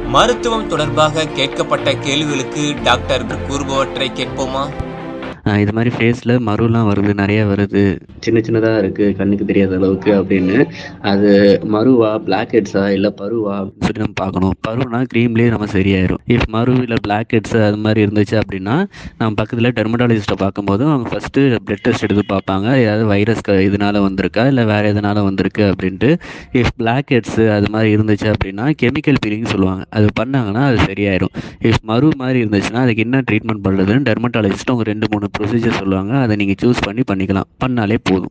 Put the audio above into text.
மருத்துவம் தொடர்பாக கேட்கப்பட்ட கேள்விகளுக்கு டாக்டர் கூறுபவற்றை கேட்போமா ஆஹ் இது மாதிரி ஃபேஸில் மருலாம் வருது நிறைய வருது சின்ன சின்னதாக இருக்குது கண்ணுக்கு தெரியாத அளவுக்கு அப்படின்னு அது மருவா பிளாக் ஹெட்ஸா இல்லை பருவா அப்படின்னு சொல்லி நம்ம பார்க்கணும் பருனா க்ரீம்லேயே நம்ம சரியாயிரும் இஃப் மரு இல்லை பிளாக் ஹெட்ஸ் அது மாதிரி இருந்துச்சு அப்படின்னா நம்ம பக்கத்தில் டெர்மடாலஜிஸ்ட்டை பார்க்கும்போது அவங்க ஃபஸ்ட்டு பிளட் டெஸ்ட் எடுத்து பார்ப்பாங்க ஏதாவது வைரஸ் க இதனால வந்திருக்கா இல்லை வேறு எதனால வந்திருக்கு அப்படின்ட்டு இஃப் பிளாக் ஹெட்ஸு அது மாதிரி இருந்துச்சு அப்படின்னா கெமிக்கல் பீலிங் சொல்லுவாங்க அது பண்ணாங்கன்னா அது சரியாயிரும் இஃப் மரு மாதிரி இருந்துச்சுன்னா அதுக்கு என்ன ட்ரீட்மெண்ட் பண்ணுறதுன்னு டெர்மட்டாலஜிஸ்ட் அவங்க ரெண்டு மூணு ப்ரொசீஜர் சொல்லுவாங்க அதை நீங்கள் சூஸ் பண்ணி பண்ணிக்கலாம் பண்ணாலே போதும்